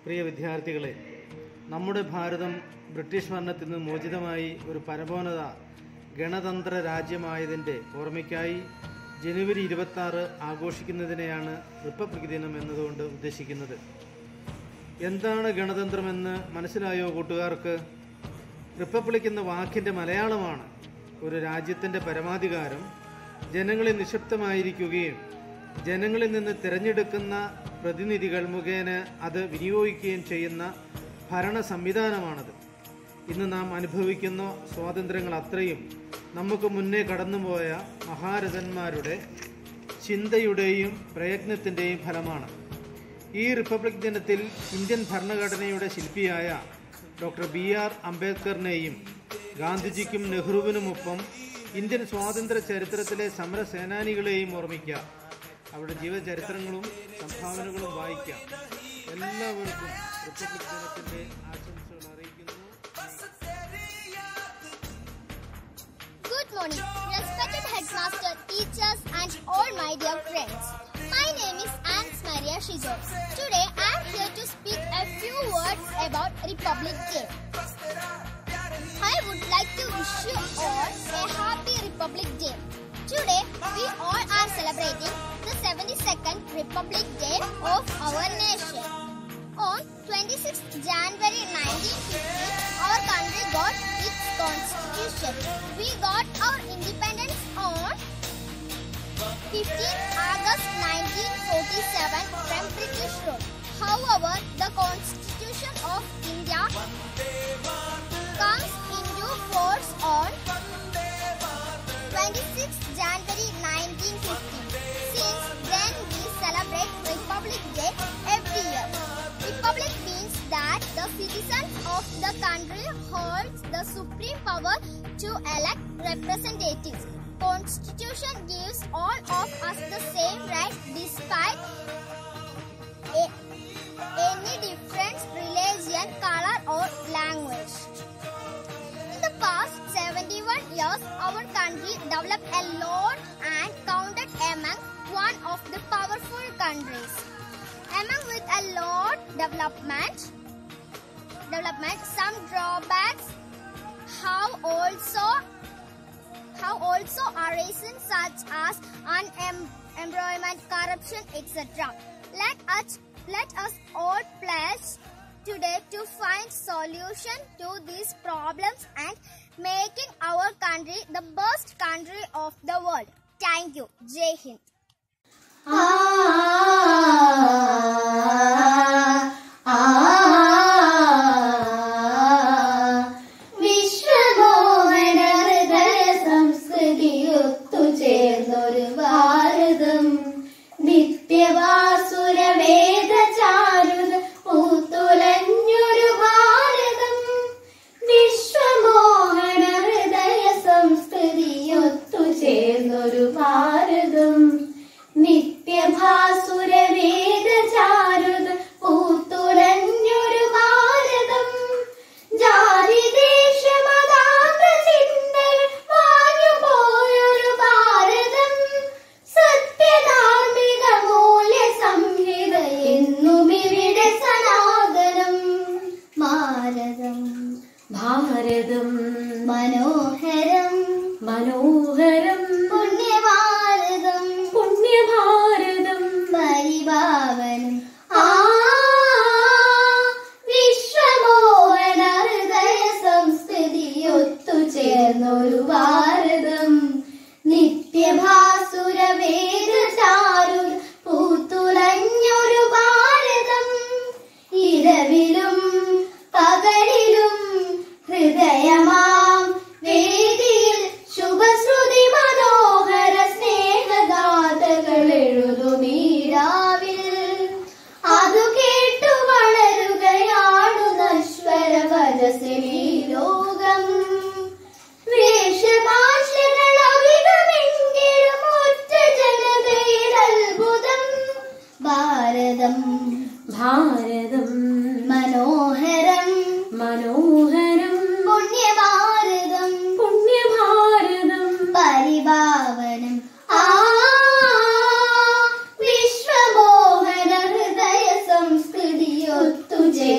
പ്രിയ വിദ്യാർത്ഥികളെ നമ്മുടെ ഭാരതം ബ്രിട്ടീഷ് ഭരണത്തിൽ നിന്ന് മോചിതമായി ഒരു പരമോന്നത ഗണതന്ത്ര രാജ്യമായതിൻ്റെ ഓർമ്മയ്ക്കായി ജനുവരി ഇരുപത്തി ആറ് ആഘോഷിക്കുന്നതിനെയാണ് റിപ്പബ്ലിക് ദിനം എന്നതുകൊണ്ട് ഉദ്ദേശിക്കുന്നത് എന്താണ് ഗണതന്ത്രമെന്ന് മനസ്സിലായോ കൂട്ടുകാർക്ക് റിപ്പബ്ലിക് എന്ന വാക്കിൻ്റെ മലയാളമാണ് ഒരു രാജ്യത്തിൻ്റെ പരമാധികാരം ജനങ്ങളിൽ നിശബ്ദമായിരിക്കുകയും ജനങ്ങളിൽ നിന്ന് തിരഞ്ഞെടുക്കുന്ന പ്രതിനിധികൾ മുഖേന അത് വിനിയോഗിക്കുകയും ചെയ്യുന്ന ഭരണ സംവിധാനമാണത് ഇന്ന് നാം അനുഭവിക്കുന്ന സ്വാതന്ത്ര്യങ്ങൾ അത്രയും നമുക്ക് മുന്നേ കടന്നുപോയ മഹാരഥന്മാരുടെ ചിന്തയുടെയും പ്രയത്നത്തിൻ്റെയും ഫലമാണ് ഈ റിപ്പബ്ലിക് ദിനത്തിൽ ഇന്ത്യൻ ഭരണഘടനയുടെ ശില്പിയായ ഡോക്ടർ ബി ആർ അംബേദ്കറിനെയും ഗാന്ധിജിക്കും നെഹ്റുവിനുമൊപ്പം ഇന്ത്യൻ സ്വാതന്ത്ര്യ ചരിത്രത്തിലെ സമര സേനാനികളെയും ഓർമ്മിക്കാം അവരുടെ ജീവചരിത്രങ്ങളും സംഭാവനകളും വായിക്കാം എല്ലാവർക്കും റിപ്പബ്ലിക് ദിനത്തിന്റെ ആശംസകൾ അറിയിക്കുന്നു Good morning, respected headmaster, teachers, and all my dear friends. My name is Ans Maria Shizo. Today I am here to speak a few words about Republic Day. I would like to wish you all a happy Republic Day. Today we all are celebrating the 72nd Republic Day of our nation. On 26th January 1950, our country got its constitution. We got our independence on 15th August 1947 from British rule. However, the constitution of India comes into force on 26th January 1950. Since then, we celebrate Republic Day every year. Republic means that the citizens of the country holds the supreme power to elect representatives. Constitution gives all of us the same right despite a- any difference, religion, color or language. In the past 71 years, our country developed a lot and counted among one of the powerful countries. Among with a lot development, development, some drawbacks have also have also arisen such as unemployment, corruption, etc. Let us let us all pledge today to find solution to these problems and making our country the best country of the world. Thank you. Jai Hind. വിശ്വമോഹന ഹൃദയ സംസ്കൃതി ഒത്തുചേർന്നൊരു ഭാരതം നിത്യവാസുര വേദചാരുത പൂത്തുലഞ്ഞൊരു ഭാരതം വിശ്വമോഹന ഹൃദയ സംസ്കൃതി ഒത്തുചേർന്നൊരു ഭാരതം നിത്യഭാസുര വേദചാരുത പൂത്തുലഞ്ഞൊരു ഭാരതം ജാതി ദേശ മതാന്ത ചിന്തകൾ മാഞ്ഞുപോയൊരു ഭാരതം സത്യധാർമ്മിക മൂല്യ സംഹിത എന്നുമിവിടെ സനാതനം ഭാരതം ഭാരതം മനോഹരം മനോഹരം പുണ്യഭാരതം പുണ്യഭാരതം പരിപാവനം ആ വിശ്വമോഹന ഹൃദയ സംസ്കൃതി ഒത്തുചേർന്നൊരു ഭാരതം നിത്യഭാസുര വേദചാരു പൂത്തുലഞ്ഞൊരു ഭാരതം ഇരവിലും പകലിലും ഹൃദയമാം വേദിയിൽ ശുഭശ്രുതി മനോഹര സ്നേഹദാതകൾ എഴുതുമീരാവിൽ അതു കേട്ടു വളരുകയാണു നശ്വര വരസിലീ ലോകം വേഷഭാഷകൾ അവിധമെങ്കിലും ഒറ്റ ജനതയിൽ അത്ഭുതം ഭാരതം ഭാരതം മനോഹരം മനോഹരം പുണ്യഭാരതം പുണ്യഭാരതം പരിഭാവനം ആ വിശ്വമോഹന ഹൃദയ സംസ്കൃതി ഒത്തുചേ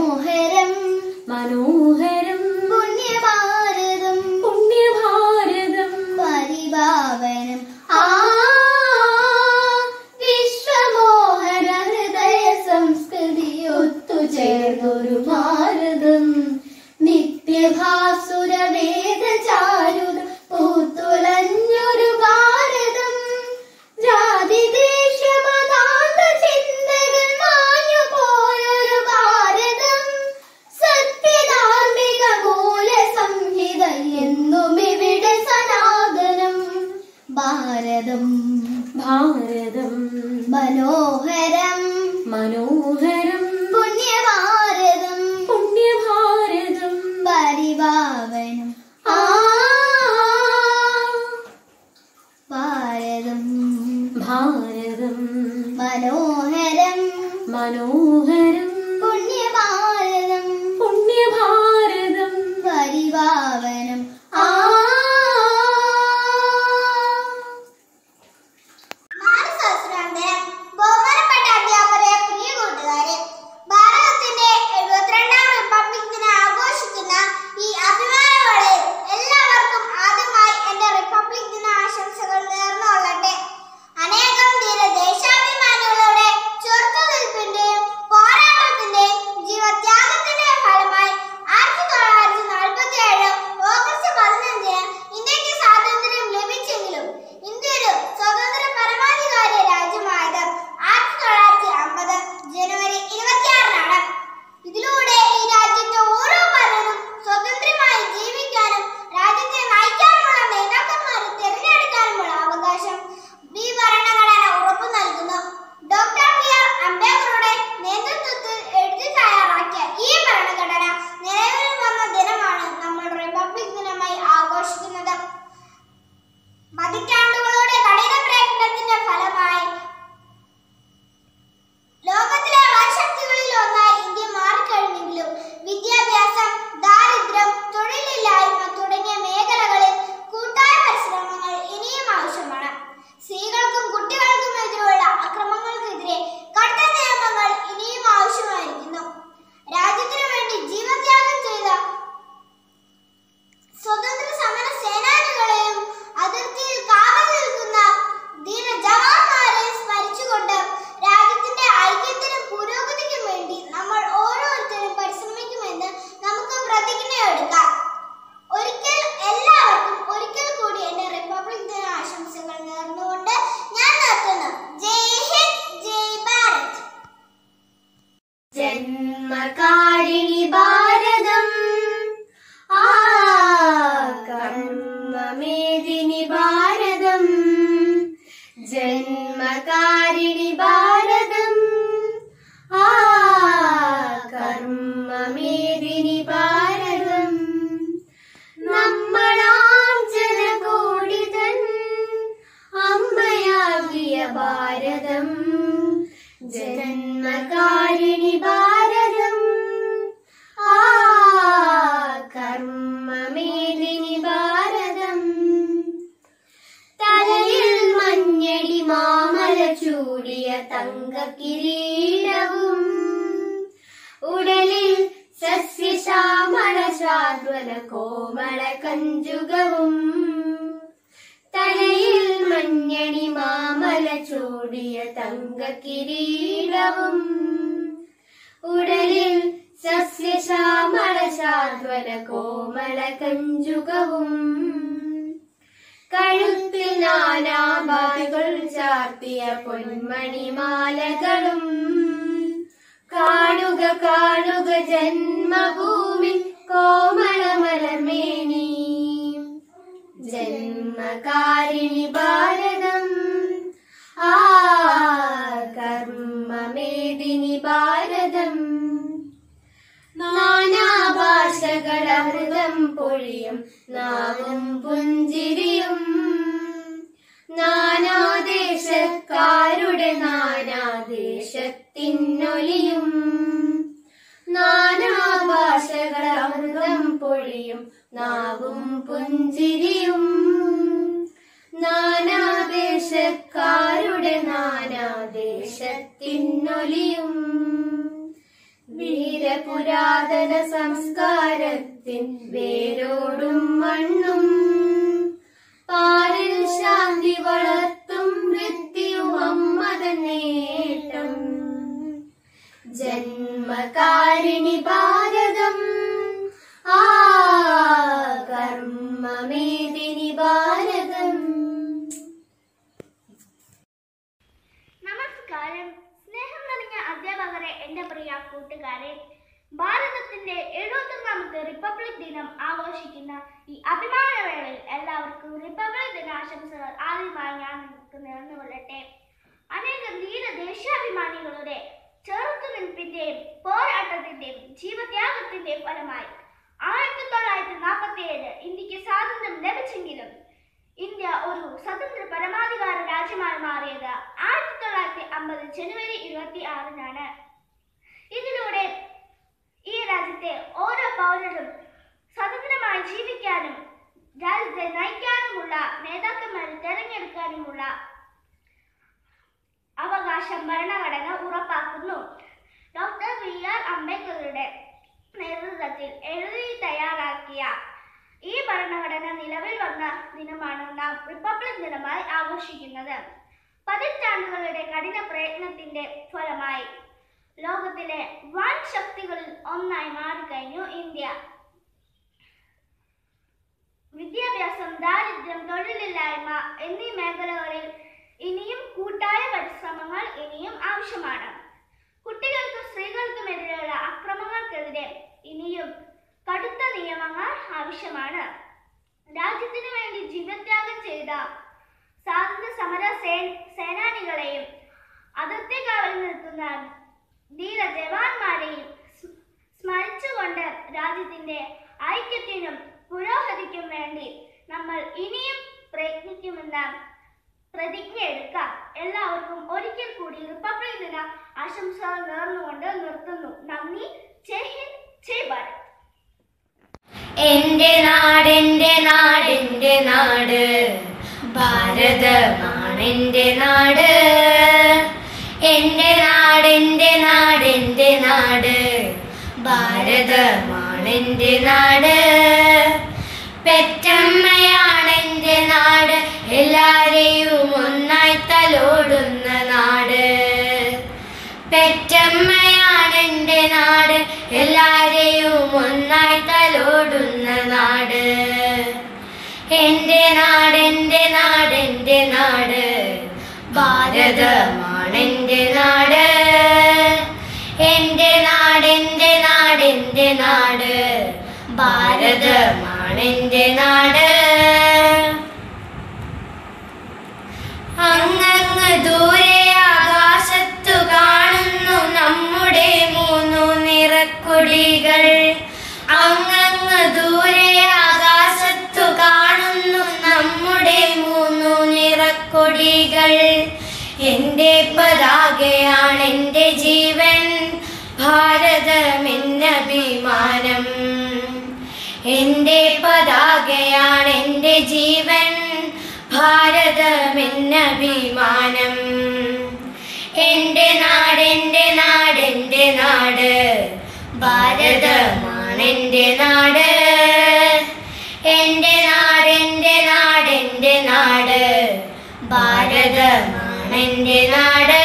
മനോഹരം മനോഹരം പുണ്യഭാരതം പുണ്യഭാരതം പരിഭാവനം ആ വിശ്വമോഹന ഹൃദയ സംസ്കൃതി ഒത്തുചേർന്നൊരു ഭാരതം നിത്യഭാസുര വേദചാരുത പൂത്തുലഞ്ഞൊരു ഭാരതം ജാതി ദേശമതാന്ത ചിന്തകൾ മാഞ്ഞു പോയൊരു ഭാരതം സത്യധാർമ്മിക മൂല സംഹിത എന്നും ഇവിടെ സനാതനം ഭാരതം ഭാരതം മനോഹരം മനോഹരം പുണ്യഭാരതം പുണ്യഭാരതം പരിഭാവനം ആ ഭാരതം ഭാരതം മനോഹരം മനോഹരം പുണ്യഭാരതം പുണ്യഭാരതം പരിഭാവനം ആ മാനസഹസ്രാന്തരം ബഹുമാനപ്പെട്ട അധ്യാപകരെ പ്രിയ കൂട്ടുകാരെ ഭാരതത്തിന്റെ എഴുപത്തിരണ്ടാം റിപ്പബ്ലിക് ദിനം ആഘോഷിക്കുന്ന ഈ അഭിമാനവേളയിൽ എല്ലാവർക്കും ആദ്യമായി എന്റെ റിപ്പബ്ലിക് ദിന ആശംസകൾ നേർന്നുകൊള്ളട്ടെ അനേകം ധീര ദേശാഭിമാനികളുടെ ചെറുത്തുനിൽപ്പിന്റെയും പോരാട്ടത്തിന്റെയും ജീവത്യാഗത്തിന്റെയും ഫലമായി ആയിരത്തി തൊള്ളായിരത്തി നാൽപ്പത്തി ഏഴ് ഓഗസ്റ്റ് പതിനഞ്ചിന് ഇന്ത്യക്ക് സ്വാതന്ത്ര്യം ലഭിച്ചെങ്കിലും ഇന്ത്യ ഒരു സ്വതന്ത്ര പരമാധികാരി രാജ്യമായത് ആയിരത്തി തൊള്ളായിരത്തി അമ്പത് ജനുവരി ഇരുപത്തിയാറിനാണ് ഇതിലൂടെ ഈ രാജ്യത്തെ ഓരോ പൗരനും സ്വതന്ത്രമായി ജീവിക്കാനും രാജ്യത്തെ നയിക്കാനുമുള്ള നേതാക്കന്മാരെ തിരഞ്ഞെടുക്കാനുമുള്ള അവകാശം ഈ ഭരണഘടന ഉറപ്പു നൽകുന്നു ഡോക്ടർ ബി ആർ അംബേദ്കറുടെ നേതൃത്വത്തിൽ എഴുതി തയ്യാറാക്കിയ ഈ ഭരണഘടന നിലവിൽ വന്ന ദിനമാണ് നമ്മൾ റിപ്പബ്ലിക് ദിനമായി ആഘോഷിക്കുന്നത് പതിറ്റാണ്ടുകളുടെ കഠിന പ്രയത്നത്തിന്റെ ഫലമായി ലോകത്തിലെ വൻശക്തികളിൽ ഒന്നായി ഇന്ത്യ മാറിക്കഴിഞ്ഞെങ്കിലും വിദ്യാഭ്യാസം ദാരിദ്ര്യം തൊഴിലില്ലായ്മ തുടങ്ങിയ മേഖലകളിൽ കൂട്ടായ പരിശ്രമങ്ങൾ ഇനിയും ആവശ്യമാണ് സ്ത്രീകൾക്കും കുട്ടികൾക്കും എതിരെയുള്ള അക്രമങ്ങൾക്കെതിരെ കടുത്ത നിയമങ്ങൾ ഇനിയും ആവശ്യമായിരിക്കുന്നു രാജ്യത്തിനു വേണ്ടി ജീവത്യാഗം ചെയ്ത സ്വതന്ത്ര സമര സേനാനികളെയും അതിർത്തിയിൽ കാവൽ നിൽക്കുന്ന ധീര ജവാന്മാരെ സ്മരിച്ചുകൊണ്ട് രാജ്യത്തിന്റെ ഐക്യത്തിനും പുരോഗതിക്കും വേണ്ടി നമ്മൾ ഓരോരുത്തരും പരിശ്രമിക്കുമെന്ന് നമുക്ക് പ്രതിജ്ഞയെടുക്കാം ഒരിക്കൽ എല്ലാവർക്കും ഒരിക്കൽ കൂടി എന്റെ റിപ്പബ്ലിക് ദിന ആശംസകൾ നേർന്നുകൊണ്ട് ഞാൻ നിർത്തുന്നു ജയ് ഹിന്ദ് ജയ് ഭാരത് ജന്മകാരിണി ഭാരതം ആ കർമ്മമേദിനി ഭാരതം ജന്മകാരിണി ഭാരതം ആ കർമ്മമേദിനി ഭാരതം നമ്മളാം ജനകൂടിതൻ അമ്മയാകിയ ഭാരതം ജന്മകാരിണി ഭാരതം ആ കർമ്മമേദിനി ഭാരതം തലയിൽ മഞ്ഞടി മാമല ചൂടിയ തങ്ക കിരീടവും ഉടലിൽ സസ്യശ്യാമള ശാദ്വല കോമള കഞ്ചുകവും തലയിൽ മഞ്ഞണി മാമല ചൂടിയ തങ്ക കിരീടവും ഉടലിൽ സസ്യശ്യാമള ശാദ്വല കോമള കഞ്ചുകവും കഴുത്തിൽ നാനാഭാഗങ്ങൾ ചാർത്തിയ പൊന്മണിമാലകളും കാണുക കാണുക ജന്മഭൂമി കോമളമലമേനി ജന്മകാരിണി ഭാരതം ആ കർമ്മമേദിനി ഭാരതം നാനാഭാഷകളമൃതം പൊഴിയും നാവും പുഞ്ചിരിയും നാനാദേശക്കാരുടെ നാനാദേശത്തിനൊലിയും നാനാഭാഷകളമൃതം പൊഴിയും നാവും പുഞ്ചിരിയും നാനാദേശക്കാരുടെ നാനാദേശത്തിനൊലിയും വീരപുരാതന സംസ്കാരത്തിൻ വേരോടും മണ്ണും പാരിൽ ശാന്തി വളർത്തും വൃത്തിയും മതനേട്ടം ജന്മകാരിണി ഭാരതം ആ കർമ്മമേദിനി ഭാരതം നമസ്കാരം സ്നേഹം നിറഞ്ഞ അധ്യാപകരെ എന്റെ പ്രിയ കൂട്ടുകാരെ ഭാരതത്തിന്റെ എഴുപത്തൊന്നാമത്തെ റിപ്പബ്ലിക് ദിനം ആഘോഷിക്കുന്ന ഈ അഭിമാനവേളയിൽ എല്ലാവർക്കും റിപ്പബ്ലിക് ദിനാശംസകൾ ആദ്യമായി ഞാൻ നിങ്ങൾക്ക് നേർന്നു കൊള്ളട്ടെ അനേകം ധീര ദേശാഭിമാനികളുടെ ചെറുത്തുനിൽപ്പിന്റെയും പോരാട്ടത്തിന്റെയും ജീവത്യാഗത്തിന്റെയും ഫലമായി ആയിരത്തി തൊള്ളായിരത്തി നാൽപ്പത്തി ഏഴ് ഇന്ത്യക്ക് സ്വാതന്ത്ര്യം ലഭിച്ചെങ്കിലും ഇന്ത്യ ഒരു സ്വതന്ത്ര പരമാധികാര രാജ്യമായി മാറിയത് ആയിരത്തി തൊള്ളായിരത്തി അമ്പത് ജനുവരി ഇരുപത്തി ആറിനാണ് ഇതിലൂടെ ഈ രാജ്യത്തെ ഓരോ പൗരനും സ്വതന്ത്രമായി ജീവിക്കാനും രാജ്യത്തെ നയിക്കാനുമുള്ള നേതാക്കന്മാരെ തെരഞ്ഞെടുക്കാനുമുള്ള അവകാശം ഭരണഘടന ഉറപ്പാക്കുന്നു ഡോക്ടർ ബി ആർ അംബേദ്കറുടെ നേതൃത്വത്തിൽ എഴുതി തയ്യാറാക്കിയ ഈ ഭരണഘടന നിലവിൽ വന്ന ദിനമാണ് നാം റിപ്പബ്ലിക് ദിനമായി ആഘോഷിക്കുന്നത് പതിറ്റാണ്ടുകളുടെ കഠിന പ്രയത്നത്തിന്റെ ഫലമായി ലോകത്തിലെ വൻ ശക്തികളിൽ ഒന്നായി മാറിക്കഴിഞ്ഞു ഇന്ത്യ വിദ്യാഭ്യാസം ദാരിദ്ര്യം തൊഴിലില്ലായ്മ എന്നീ മേഖലകളിൽ ഇനിയും കൂട്ടായ പരിശ്രമങ്ങൾ ഇനിയും ആവശ്യമാണ് കുട്ടികൾക്കും സ്ത്രീകൾക്കുമെതിരെയുള്ള അക്രമങ്ങൾക്കെതിരെ ഇനിയും കടുത്ത നിയമങ്ങൾ ആവശ്യമാണ് രാജ്യത്തിനു വേണ്ടി ജീവത്യാഗം ചെയ്ത സ്വാതന്ത്ര്യ സമര സേ- സേനാനികളെയും അതിർത്തി കാവൽ നിൽക്കുന്ന ധീര ജവാന്മാരെയും സ്- സ്മരിച്ചുകൊണ്ട് രാജ്യത്തിന്റെ ഐക്യത്തിനും പുരോഗതിക്കും വേണ്ടി നമ്മൾ ഇനിയും പ്രയത്നിക്കുമെന്ന പ്രതിജ്ഞ എടുക്കാം എല്ലാവർക്കും ഒരിക്കൽ കൂടി റിപ്പബ്ലിക് ദിന ആശംസകൾ നേർന്നുകൊണ്ട് നിർത്തുന്നു നന്ദി ജയ് ഹിന്ദ് ജയ് ഭാരത് എന്റെ നാടെന്റെ നാടെന്റെ നാട് ഭാരതമാണെന്റെ നാട് എന്റെ നാടെന്റെ നാടെന്റെ നാട് ഭാരതമാണെന്റെ നാട് പെറ്റമ്മയാണെന്റെ നാട് എല്ലാരെയും ഒന്നായി തലോടുന്ന നാട് പെറ്റമ്മയാണെന്റെ നാട് എല്ലാരെയും ഒന്നായി തലോടുന്ന നാട് എന്റെ നാട് എന്റെ നാട് എന്റെ നാട് ഭാരതമാണെന്റെ നാട് എന്റെ നാട് എന്റെ നാട് എന്റെ നാട് ഭാരതമാണെന്റെ നാട് അങ്ങങ്ങ് ദൂരെ ആകാശത്തു കാണുന്നു നമ്മുടെ മൂന്നു നിറക്കൊടികൾ അങ്ങങ്ങ് ദൂരെ ആകാശത്തു കാണുന്നു നമ്മുടെ മൂന്നു നിറക്കൊടികൾ എന്റെ പതാകയാണ് എന്റെ ജീവൻ ഭാരതമെന്നഭിമാനം എന്റെ പതാകയാണ് എന്റെ ജീവൻ ഭാരതമെന്നഭിമാനം എന്റെ നാട് എന്റെ നാട് എന്റെ നാട് ഭാരതമാണ് എന്റെ നാട് എന്റെ നാട് എന്റെ നാട് എന്റെ നാട് ഭാരതമാണ് എന്റെ നാട്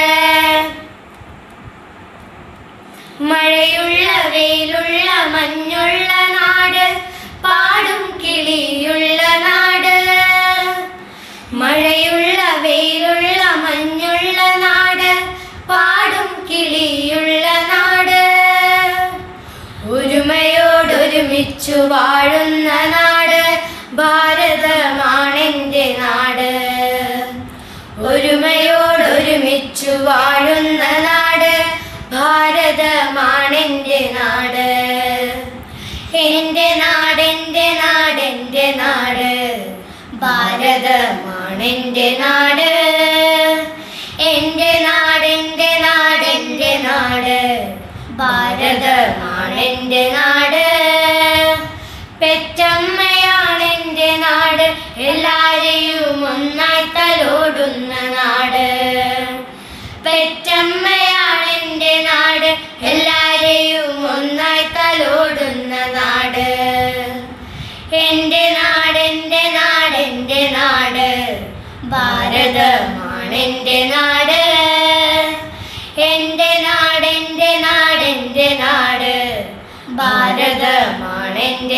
മഴയുള്ള വെയിലുള്ള മഞ്ഞുള്ള നാട് പാടും കിളിയുള്ള നാട് മഴയുള്ള വെയിലുള്ള മഞ്ഞുള്ള നാട് പാടും കിളിയുള്ള നാട് ഒരുമയോടൊരുമിച്ചു വാഴുന്ന നാട് ഭാരതമാണെന്റെ നാട് ഒരുമയോടൊരുമിച്ചു വാഴുന്ന നാട് ഭാരതമാണെന്റെ നാട് എന്റെ നാട് എന്റെ നാട് എന്റെ നാട് ഭാരതമാണെന്റെ നാട് എന്റെ നാട് എന്റെ നാട് എന്റെ നാട് ഭാരതമാണെന്റെ നാട് പെറ്റമ്മയാണെന്റെ നാട് എല്ലാരെയും ഒന്നായി തലോടുന്ന നാട് പെറ്റമ്മയാണെന്റെ നാട് എല്ലാരെയും ഭാരതമാണെന്റെ നാട് എന്റെ നാട് എന്റെ നാട് എന്റെ നാട് ഭാരതമാണെന്റെ